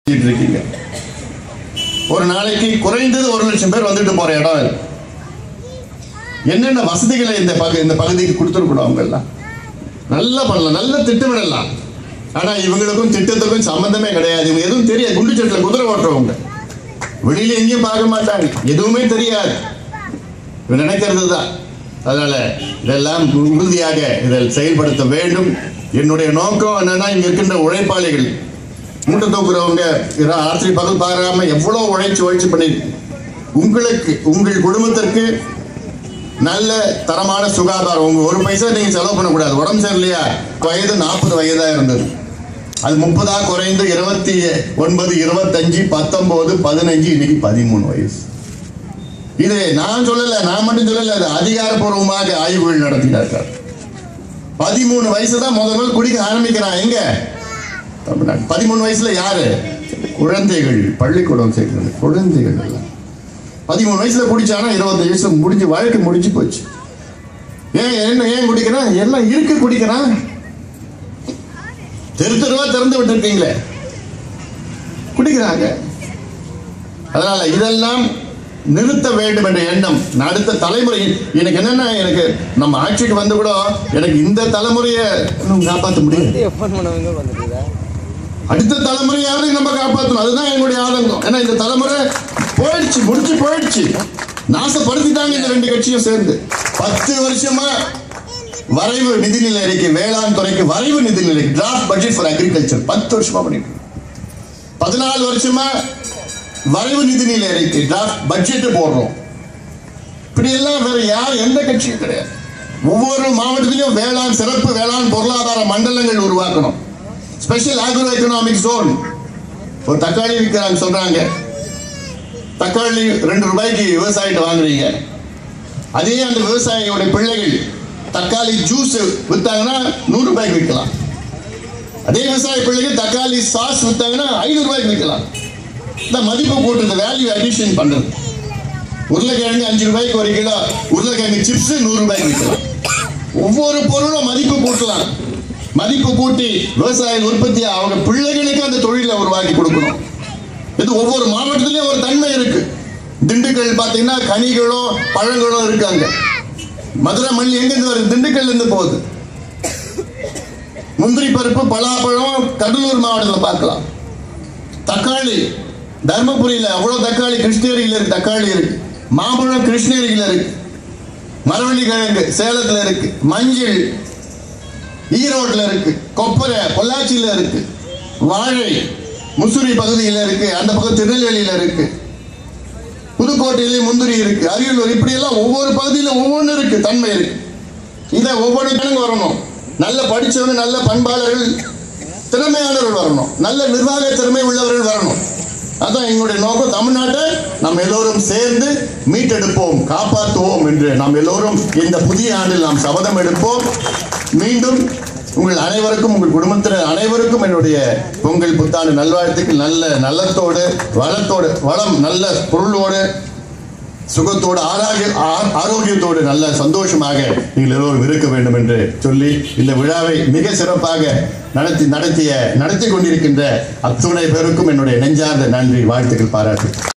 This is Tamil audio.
செஞ்சுட்டு இருக்கீங்க ஒரு நாளைக்கு குறைந்தது ஒரு லட்சம் பேர் வந்துட்டு போற இடம் இது. என்னென்ன வசதிகளை இந்த பகு இந்த பகுதிக்கு கொடுத்துருக்கணும் அவங்க எல்லாம் நல்லா பண்ணலாம் நல்ல திட்டமிடலாம் ஆனா இவங்களுக்கும் திட்டத்துக்கும் சம்பந்தமே கிடையாது இவங்க எதுவும் தெரியாது குண்டு சட்டில் குதிரை ஓட்டுறவங்க வெளியில எங்கேயும் பார்க்க மாட்டாங்க எதுவுமே தெரியாது இவன் நினைக்கிறது தான் அதனால இதெல்லாம் உறுதியாக இதில் செயல்படுத்த வேண்டும் என்னுடைய நோக்கம் என்னன்னா இங்க இருக்கின்ற உழைப்பாளிகள் மூட்டை தூக்குறவங்க இரா- ராத்திரி பகல் பாராம எவ்வளவு உழைச்சு உழைச்சு பண்ணி உங்களுக்கு உங்கள் குடும்பத்திற்கு நல்ல தரமான சுகாதாரம் உங்க ஒரு பைசா நீங்க செலவு பண்ணக்கூடாது உடம்பு சரியில்லையா வயது நாற்பது வயதா இருந்தது அது முப்பதா குறைந்து இருபத்தி ஒன்பது இருபத்தஞ்சு பத்தொன்பது பதினஞ்சு இன்னைக்கு பதிமூணு வயசு இது நான் சொல்லல நான் மட்டும் சொல்லல அது அதிகாரப்பூர்வமாக ஆய்வுகள் நடத்தினார்கள் பதிமூணு வயசு தான் முதல் முதல் குடிக்க ஆரம்பிக்கிறான் எங்க தமிழ்நாடு பதிமூணு வயசுல யாரு குழந்தைகள் பள்ளிக்கூடம் சேர்க்கிறது குழந்தைகள் எல்லாம் பதிமூணு வயசுல குடிச்சானா இருபத்தஞ்சு வயசுல முடிஞ்சு வாழ்க்கை முடிஞ்சு போச்சு ஏன் என்ன ஏன் குடிக்கிறான் எல்லாம் இருக்கு குடிக்கிறான் தெரு தெருவா திறந்து விட்டுருக்கீங்களே குடிக்கிறாங்க அதனால இதெல்லாம் நிறுத்த வேண்டும் என்ற எண்ணம் நான் அடுத்த தலைமுறை எனக்கு என்னன்னா எனக்கு நம்ம ஆட்சிக்கு வந்து கூட எனக்கு இந்த தலைமுறையை இன்னும் காப்பாற்ற முடியும் எப்பன் பண்ணவங்க வந்துட்டு அடுத்த தலைமுறையாவது நம்ம காப்பாற்றணும் அதுதான் எங்களுடைய ஆதங்கம் ஏன்னா இந்த தலைமுறை போயிடுச்சு முடிச்சு போயிடுச்சு நாசப்படுத்திட்டாங்க இந்த ரெண்டு கட்சியும் சேர்ந்து பத்து வருஷமா வரைவு நிதிநிலை அறிக்கை வேளாண் துறைக்கு வரைவு நிதிநிலை டிராஃப்ட் பட்ஜெட் ஃபார் அக்ரிகல்ச்சர் பத்து வருஷமா பண்ணிட்டு இருக்கோம். பதினாலு வருஷமா வரைவு நிதிநிலை அறிக்கை டிராஃப்ட் பட்ஜெட் போடுறோம் இப்படி எல்லாம் வேற யார் எந்த கட்சியும் கிடையாது ஒவ்வொரு மாவட்டத்திலும் வேளாண் சிறப்பு வேளாண் பொருளாதார மண்டலங்கள் உருவாக்கணும் ஸ்பெஷல் ஆக்ரோ எக்கனாமிக் ஜோன் ஒரு தக்காளி விற்கிறாங்க சொல்றாங்க தக்காளி ரெண்டு ரூபாய்க்கு விவசாயிட்ட வாங்குறீங்க அதே அந்த விவசாயியோட பிள்ளைகள் தக்காளி ஜூஸ் வித்தாங்கன்னா நூறு ரூபாய்க்கு விற்கலாம் அதே விவசாய பிள்ளைகள் தக்காளி சாஸ் வித்தாங்கன்னா ஐநூறு ரூபாய்க்கு விற்கலாம் இந்த மதிப்பு கூட்டுறது வேல்யூ அடிஷன் பண்றது உருளைக்கிழங்கு அஞ்சு ரூபாய்க்கு ஒரு கிலோ உருளைக்கிழங்கு சிப்ஸ் நூறு ரூபாய்க்கு விற்கலாம் ஒவ்வொரு பொருளும் மதிப்பு கூட்டலாம் மதிப்பு கூட்டி விவசாய உற்பத்தி அவங்க பிள்ளைகளுக்கு அந்த தொழிலை உருவாக்கி கொடுக்கணும் இது ஒவ்வொரு மாவட்டத்திலயும் ஒரு தன்மை இருக்கு திண்டுக்கல் பார்த்தீங்கன்னா கனிகளோ பழங்களோ இருக்காங்க மதுரை மல்லி எங்கிருந்து வருது திண்டுக்கல்ல இருந்து போகுது முந்திரி பருப்பு பலாப்பழம் கடலூர் மாவட்டத்தில் பார்க்கலாம் தக்காளி தர்மபுரியில அவ்வளவு தக்காளி கிருஷ்ணகிரியில இருக்கு தக்காளி இருக்கு மாம்பழம் கிருஷ்ணகிரியில இருக்கு மரவள்ளி கிழங்கு சேலத்துல இருக்கு மஞ்சள் ஈரோட்ல இருக்கு கொப்பரை பொள்ளாச்சியில இருக்கு வாழை முசிறி பகுதியில் இருக்கு அந்த பக்கம் திருநெல்வேலியில இருக்கு புதுக்கோட்டையிலே முந்திரி இருக்கு அரியலூர் இப்படி எல்லாம் ஒவ்வொரு பகுதியில ஒவ்வொன்று இருக்கு தன்மை இருக்கு இதை ஒவ்வொரு ஜனங்க வரணும் நல்ல படிச்சவங்க நல்ல பண்பாளர்கள் திறமையானவர்கள் வரணும் நல்ல நிர்வாக திறமை உள்ளவர்கள் வரணும் அதான் எங்களுடைய நோக்கம் தமிழ்நாட்டை நாம் எல்லோரும் சேர்ந்து மீட்டெடுப்போம் காப்பாற்றுவோம் என்று நாம் எல்லோரும் இந்த புதிய ஆண்டில் நாம் சபதம் எடுப்போம் மீண்டும் உங்கள் அனைவருக்கும் உங்கள் குடும்பத்தினர் அனைவருக்கும் என்னுடைய பொங்கல் புத்தாண்டு நல்வாழ்த்துக்கள் நல்ல நலத்தோடு வளத்தோடு வளம் நல்ல பொருளோடு சுகத்தோடு ஆரோக்கிய ஆ- ஆரோக்கியத்தோடு நல்ல சந்தோஷமாக நீங்கள் எல்லோரும் இருக்க வேண்டும் என்று சொல்லி இந்த விழாவை மிக சிறப்பாக நடத்தி நடத்திய நடத்தி கொண்டிருக்கின்ற அத்துணை பேருக்கும் என்னுடைய நெஞ்சார்ந்த நன்றி வாழ்த்துக்கள் பாராட்டு